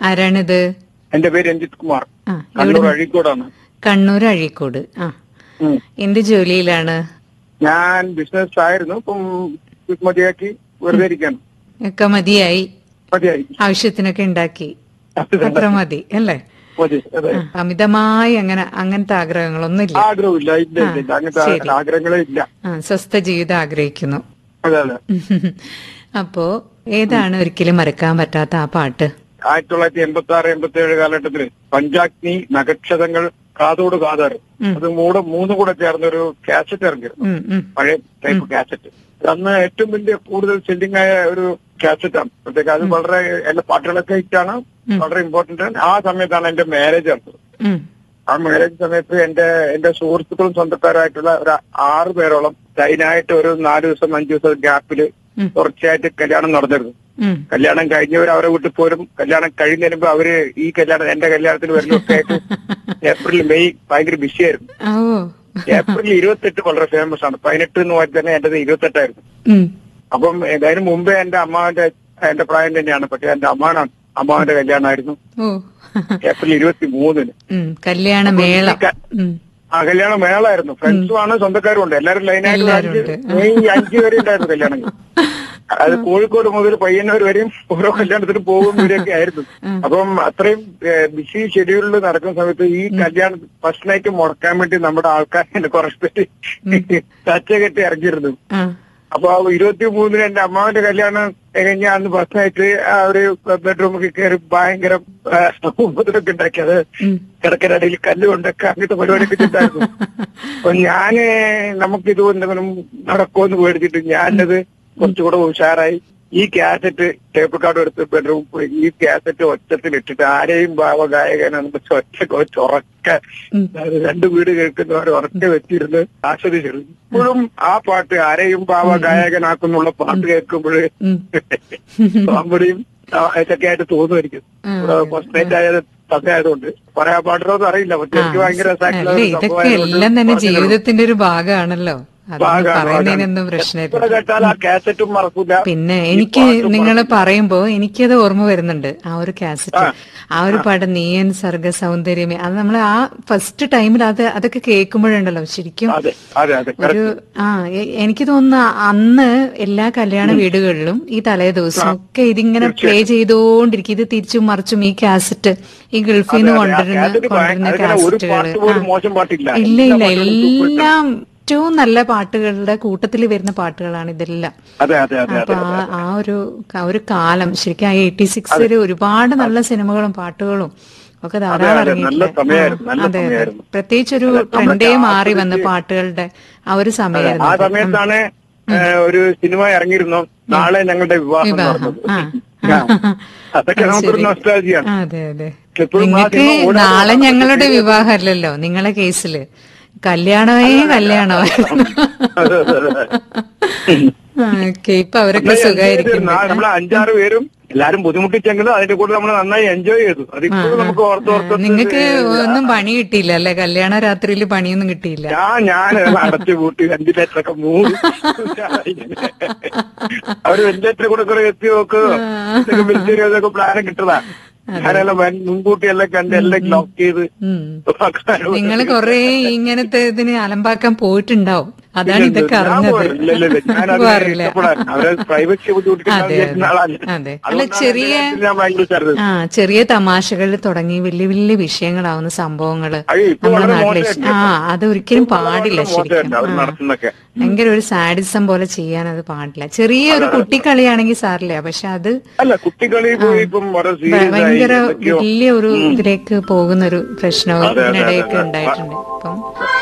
ആരാണിത് എന്റെ പേര് രഞ്ജിത് കുമാർ ആ കണ്ണൂർ അഴീക്കോടാണ് കണ്ണൂർ അഴീക്കോട് ആ ഉം. എന്ത് ജോലിയിലാണ് ഞാൻ ബിസിനസ് ആയിരുന്നു ഇപ്പം മതിയാക്കി വെറുതെ ഇരിക്കാണ് ഒക്കെ മതിയായി മതിയായി ആവശ്യത്തിനൊക്കെ ഉണ്ടാക്കി അത് തന്നെ. അത്ര മതി അല്ലേ മതി അതെ ആ, അമിതമായി അങ്ങനെ അങ്ങനത്തെ ആഗ്രഹങ്ങളൊന്നുമില്ല ആഗ്രഹമില്ല ഇല്ല ഇല്ല ഇല്ല അങ്ങനത്തെ ശരി. ആഗ്രഹങ്ങളേ ഇല്ല ആ സ്വസ്ഥ ജീവിതം ആഗ്രഹിക്കുന്നു അതെ അതെ അപ്പോ ഏതാണ് ഒരിക്കലും മറക്കാൻ പറ്റാത്ത ആ പാട്ട് ആയിരത്തി തൊള്ളായിരത്തി എൺപത്തി ആറ് എൺപത്തി ഏഴ് കാലഘട്ടത്തില് പഞ്ചാഗ്നി നക്ഷതങ്ങൾ കാതോട് കാതാറ് ഉം. അത് മൂടെ മൂന്ന് കൂടെ ചേർന്ന ഒരു കാസറ്റ് ഇറങ്ങിയിരുന്നു ഉം, ഉം. പഴയ ടൈപ്പ് കാസറ്റ് അന്ന് ഏറ്റവും വലിയ കൂടുതൽ സെല്ലിംഗ് ആയ ഒരു കാസറ്റ് ആണ് അപ്പോഴത്തേക്ക് അത് വളരെ എല്ലാ പാട്ടുകളൊക്കെ ഹിറ്റാണ് വളരെ ഇമ്പോർട്ടന്റ് ആണ് ആ സമയത്താണ് എന്റെ മാരേജ് നടന്നത് ഉം. ആ മാരേജ് സമയത്ത് എന്റെ എന്റെ സുഹൃത്തുക്കളും സ്വന്തക്കാരായിട്ടുള്ള ഒരു ആറ് പേരോളം ലൈനായിട്ട് ഒരു നാല് ദിവസം അഞ്ചു ദിവസം ഗ്യാപ്പില് ഉം. തുടർച്ചയായിട്ട് കല്യാണം നടന്നിരുന്നു ഉം. കല്യാണം കഴിഞ്ഞവർ അവരെ വീട്ടിൽ പോരും കല്യാണം കഴിഞ്ഞതിന് മുമ്പ് അവര് ഈ കല്യാണം എന്റെ കല്യാണത്തിന് വരുന്നൊക്കെ ആയിട്ട് ഏപ്രിൽ മെയ് ഭയങ്കര ബിസിയായിരുന്നു ഓ ഏപ്രിൽ ഇരുപത്തെട്ട് വളരെ ഫേമസ് ആണ് പതിനെട്ട് എന്ന് പറഞ്ഞാൽ തന്നെ എന്റേത് ഇരുപത്തെട്ടായിരുന്നു ഉം. അപ്പം അതിന് മുമ്പേ എന്റെ അമ്മാവന്റെ എന്റെ പ്രായം തന്നെയാണ് പക്ഷെ എന്റെ അമ്മാനാണ് അമ്മാവന്റെ കല്യാണമായിരുന്നു ഓ ഏപ്രിൽ ഇരുപത്തി മൂന്നിന് ഉം. കല്യാണ മേളം ഉം. ആ കല്യാണം മേളായിരുന്നു ഫ്രണ്ട്സും ആണ് സ്വന്തക്കാരും ഉണ്ട് എല്ലാവരും ലൈനായിട്ട് ഒരു എല്ലാവരും അഞ്ച് ഉണ്ട്. മെയ് അഞ്ച് വരെ ഉണ്ടായിരുന്നു കല്യാണം അത് കോഴിക്കോട് മുതൽ പയ്യന്നൂർ വരെയും ഓരോ കല്യാണത്തിന് പോകും ഇവരൊക്കെ ആയിരുന്നു അപ്പം അത്രയും ബിസി ഷെഡ്യൂളിൽ നടക്കുന്ന സമയത്ത് ഈ കല്യാണം ഫസ്റ്റ് നൈറ്റ് മുടക്കാൻ വേണ്ടി നമ്മുടെ ആൾക്കാരെ കുറച്ച് പേര് തച്ച കെട്ടി ഇറങ്ങിയിരുന്നു ആ. അപ്പൊ ആ ഇരുപത്തി മൂന്നിന് എന്റെ അമ്മാവന്റെ കല്യാണം കഴിഞ്ഞ അന്ന് ഫസ്റ്റ് നൈറ്റ് ആ ഒരു ബെഡ്റൂമിൽ കയറി ഭയങ്കര ഉപദ്രവൊക്കെ ഉണ്ടാക്കി അത് ഉം. കിടക്കരടിയിൽ കല്ലുകൊണ്ടൊക്കെ അങ്ങനത്തെ പരിപാടിയൊക്കെ ചെയ്തായിരുന്നു അപ്പൊ ഞാന് നമുക്കിത് എന്തെങ്കിലും നടക്കുമെന്ന് പേടിച്ചിട്ട് ഞാനത് കുറച്ചുകൂടെ ഉഷാറായി ഈ കാസറ്റ് ടേപ്പ് കാർഡ് എടുത്ത് ബെഡ്റൂം പോയി ഈ കാസറ്റ് ഒച്ചത്തിൽ ഇട്ടിട്ട് ആരെയും ഭാവ ഗായകനെന്ന് വെച്ച് ഒറ്റ കൊച്ച് ഉറക്ക ഉം. അത് രണ്ട് വീട് കേൾക്കുന്നവർ ഉറക്ക വെച്ചിരുന്ന് ആസ്വദിച്ചിരുന്നു ഇപ്പോഴും ആ പാട്ട് ആരെയും ഭാവ ഗായകനാക്കുന്നുള്ള പാട്ട് കേൾക്കുമ്പോൾ ഉം. കോമഡിയും ആ, ഇതൊക്കെ ആയിട്ട് തോന്നുമായിരിക്കും ആ, ഫസ്റ്റ് നൈറ്റ് ആയത് സമയമായതുകൊണ്ട് പറയാൻ പാടുന്നോന്ന് അറിയില്ല പക്ഷെ എനിക്ക് ഭയങ്കര രസമായിട്ടുള്ള അല്ല ഒരു ഇതൊക്കെ സംഭവമായതുകൊണ്ട് എല്ലാം തന്നെ പറഞ്ഞത് ജീവിതത്തിന്റെ ഒരു ഭാഗമാണല്ലോ അത് ഭാഗമാണ്, പറയുന്നതിനൊന്നും ഭാഗമാണ്. പ്രശ്നമില്ല എത്ര കേട്ടാൽ ആ കാസറ്റും മറക്കൂല പിന്നെ ഈ എനിക്ക് പാട്ടും നിങ്ങൾ മറക്കൂല. പറയുമ്പോ എനിക്കത് ഓർമ്മ വരുന്നുണ്ട് ആ ഒരു കാസറ്റ് ആ ഒരു പാട്ട് നീയൻ സർഗ സൗന്ദര്യമേ അത് നമ്മൾ ആ ഫസ്റ്റ് ടൈമിൽ അത് അതൊക്കെ കേൾക്കുമ്പോഴുണ്ടല്ലോ ശരിക്കും അതെ അതെ അതെ ഒരു ആ എ- എനിക്ക് തോന്നുന്നു അന്ന് എല്ലാ കല്യാണ വീടുകളിലും ഈ തലേ ദിവസം ഒക്കെ ഇതിങ്ങനെ പ്ലേ ചെയ്തോണ്ടിരിക്കും ഇത് തിരിച്ചും മറിച്ചും ഈ കാസറ്റ് ഈ ഗൾഫിൽ നിന്ന് അതെ, ആ കൊണ്ടുവരുന്ന കാസറ്റ് കൊണ്ടുവരുന്ന ഭയ- അതിങ്ങനെ ഒരു പാട്ട് പോലും കാസറ്റുകള് മോശം പാട്ടില്ല ഇല്ല ഇല്ല എല്ലാ പാട്ടുകളും super ഇട്ടാണ്. എല്ലാം ഏറ്റവും നല്ല പാട്ടുകളുടെ കൂട്ടത്തിൽ വരുന്ന പാട്ടുകളാണ് ഇതെല്ലാം അതെ അതെ അതെ അപ്പൊ അതെ ആ ആ ഒരു ക- ഒരു കാലം ശരിക്കും ആ എയ്റ്റി സിക്സിൽ ഒരുപാട് നല്ല സിനിമകളും പാട്ടുകളും ഒക്കെ ധാരാളം അതെ, നല്ല ഇറങ്ങിയിട്ടുണ്ട് സമയമായിരുന്നു, നല്ല അതെ അതെ സമയമായിരുന്നു. പ്രത്യേകിച്ച് ഒരു നമ്മളൊക്കെ ട്രെൻഡേ മാറി വന്ന ആസ്വദിച്ച് പാട്ടുകളുടെ ആ ഒരു ആ സമയമായിരുന്നു അത്. സമയത്താണ് ഏ, ഒരു സിനിമ ഇറങ്ങിയിരുന്നു നാളെ ഞങ്ങളുടെ വിവാഹം എന്ന് വിവാഹം പറഞ്ഞത്. ആ ആ. അതൊക്കെ അത് നമുക്കൊരു ശരി. നൊസ്റ്റാൾജിയാണ് അതെ അതെ ഇപ്പോഴും ആ നിങ്ങൾക്ക് സിനിമ ഓടാതെ നാളെ ഓടാതെ ഞങ്ങളുടെ ചെയ്ത് വിവാഹമല്ലല്ലോ നിങ്ങളെ കേസില് കല്യാണമേ കല്യാണമായിരുന്നു അതെ, അതെ, അതെ. ഓക്കെ ഇപ്പൊ അവരൊക്കെ സുഖമായിരിക്കുന്നു നമ്മളെ അഞ്ചാറ് പേരും എല്ലാരും ബുദ്ധിമുട്ടിച്ചെങ്കിലും അതിന്റെ കൂടെ നമ്മൾ നന്നായി എൻജോയ് ചെയ്തു അതിപ്പോഴും നമുക്ക് ഓർത്ത് ഓർത്ത് നിങ്ങൾക്ക് ഒന്നും പണി കിട്ടിയില്ല അല്ലെ കല്യാണ രാത്രിയിൽ പണിയൊന്നും കിട്ടിയില്ല ഞാൻ ഞാൻ അടച്ചു കൂട്ടി വെന്റിലേറ്റർ ഒക്കെ മൂന്ന് അവര് വെന്റിലേറ്റർ കൂടെ കുറെ എത്തി നോക്ക് മിലിറ്ററി പ്ലാൻ കിട്ടതാ ഞാനെല്ലാം വൻ- മുൻകൂട്ടി എല്ലാം കണ്ട് എല്ലാം ലോക്ക് ചെയ്ത് നിങ്ങൾ കൊറേ ഇങ്ങനത്തെ ഇതിന് അലമ്പാക്കാൻ പോയിട്ടുണ്ടാവും അതാണ് ഇതൊക്കെ അറിഞ്ഞത് ഇല്ല ഇല്ല ഇല്ല ഞാൻ പോവാറില്ല അവരെ പ്രൈവസി ബുദ്ധിമുട്ടിക്കുന്ന അതെ, വിചാരിക്കുന്ന ആളല്ല അതെ. അല്ല, അതുകൊണ്ടാണ് ചെറിയ- എന്റെ കാര്യത്തിൽ ഞാൻ ഭയങ്കര ഉഷാറായത്. ആ ചെറിയ തമാശകളിൽ തുടങ്ങി വലിയ വലിയ വിഷയങ്ങളാവുന്ന സംഭവങ്ങള് അയ്യോ, ഇപ്പൊ നമ്മുടെ വളരെ നാട്ടില് മോശമായിട്ടുണ്ട്. ആ അത് ഒരിക്കലും ഇപ്പൊ വളരെ പാടില്ല മോശമായിട്ടുണ്ട് ശരിക്കും അവർ ആ. നടത്തുന്നൊക്കെ ഭയങ്കര ഒരു സാഡിസം പോലെ ചെയ്യാൻ അത് പാടില്ല ചെറിയ ഒരു കുട്ടിക്കളിയാണെങ്കിൽ സാറില്ല പക്ഷെ അത് അല്ല കുട്ടികളി പോയി ഇപ്പം വളരെ ഭ- സീരിയസ് ആയി ഭയങ്കര എന്തൊക്കെയോ വലിയ ഒരു ഇതിലേക്ക് പോകുന്ന ഒരു പ്രശ്നവും അതെ, അതെ, ഇതിനിടെയൊക്കെ അതെ. ഉണ്ടായിട്ടുണ്ട് അപ്പം